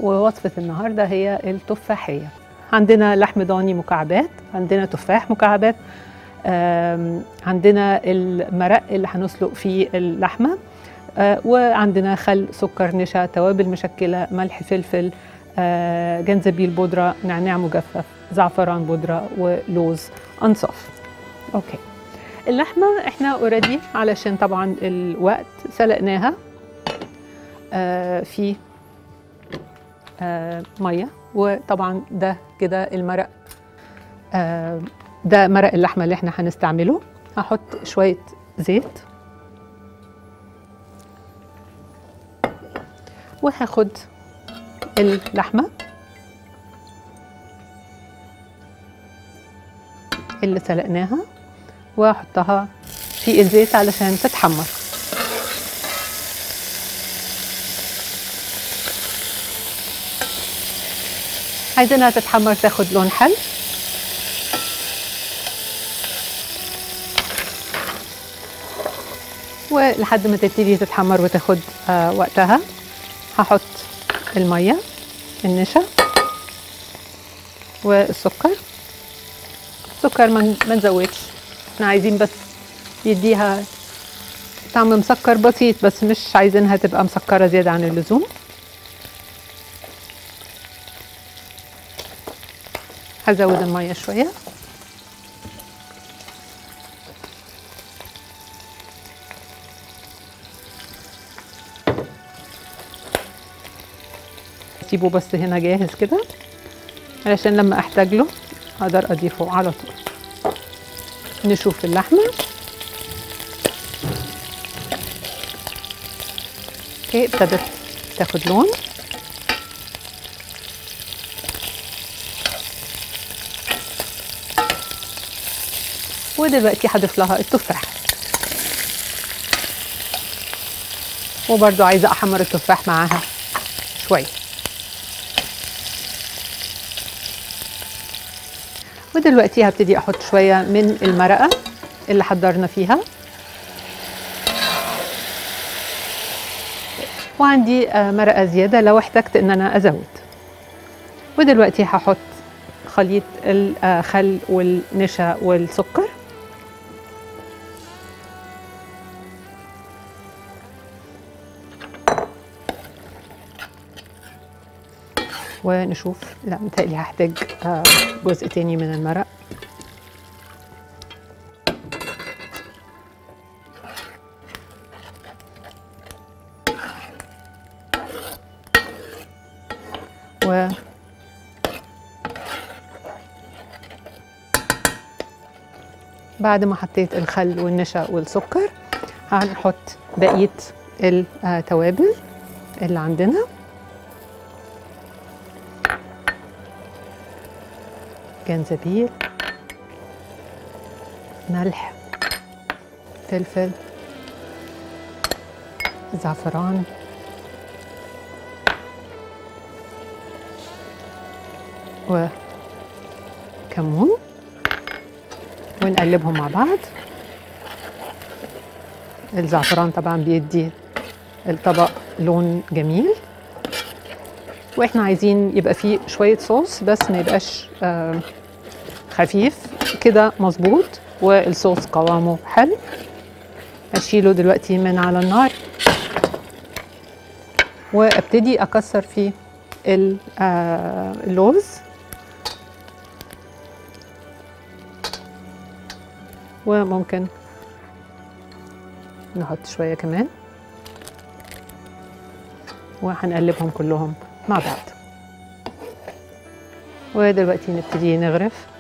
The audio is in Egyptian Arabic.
ووصفة النهاردة هي التفاحية عندنا لحم ضاني مكعبات عندنا تفاح مكعبات آم، عندنا المرق اللي هنسلق فيه اللحمة آه، وعندنا خل سكر نشا توابل مشكلة ملح فلفل آه، جنزبيل بودرة نعناع مجفف زعفران بودرة ولوز أنصاف أوكي اللحمة احنا اوريدي علشان طبعا الوقت سلقناها آه، في آه، ميه وطبعا ده كده المرق آه، ده مرق اللحمه اللي احنا هنستعمله هحط شويه زيت وهاخد اللحمه اللي سلقناها واحطها في الزيت علشان تتحمر عايزينها تتحمر تاخد لون حلو ولحد ما تبتدي تتحمر وتاخد آه وقتها هحط المية النشا والسكر السكر ما ما نزودش احنا عايزين بس يديها طعم مسكر بسيط بس مش عايزينها تبقى مسكرة زيادة عن اللزوم هزود المية شوية اسيبه بس هنا جاهز كده علشان لما احتاج له اقدر اضيفه على طول نشوف اللحمة اوكي ابتدت تاخد لون ودلوقتي هضيف لها التفاح وبرضو عايزة أحمر التفاح معاها شوية ودلوقتي هبتدي أحط شوية من المرقة اللي حضرنا فيها وعندي آه، مرقة زيادة لو احتجت إن أنا أزود ودلوقتي هحط خليط الخل والنشا والسكر ونشوف لا متهيألي هحتاج آه، جزء تاني من المرق و بعد ما حطيت الخل والنشا والسكر هنحط بقية التوابل اللي عندنا جنزبيل ملح فلفل زعفران وكمون ونقلبهم مع بعض الزعفران طبعا بيدي الطبق لون جميل واحنا عايزين يبقى فيه شوية صوص بس ما يبقاش آه، خفيف كده مظبوط والصوص قوامه حلو اشيله دلوقتي من على النار وابتدي اكسر فيه ال- آه، اللوز وممكن نحط شوية كمان وهنقلبهم كلهم مع بعض ودلوقتي نبتدي نغرف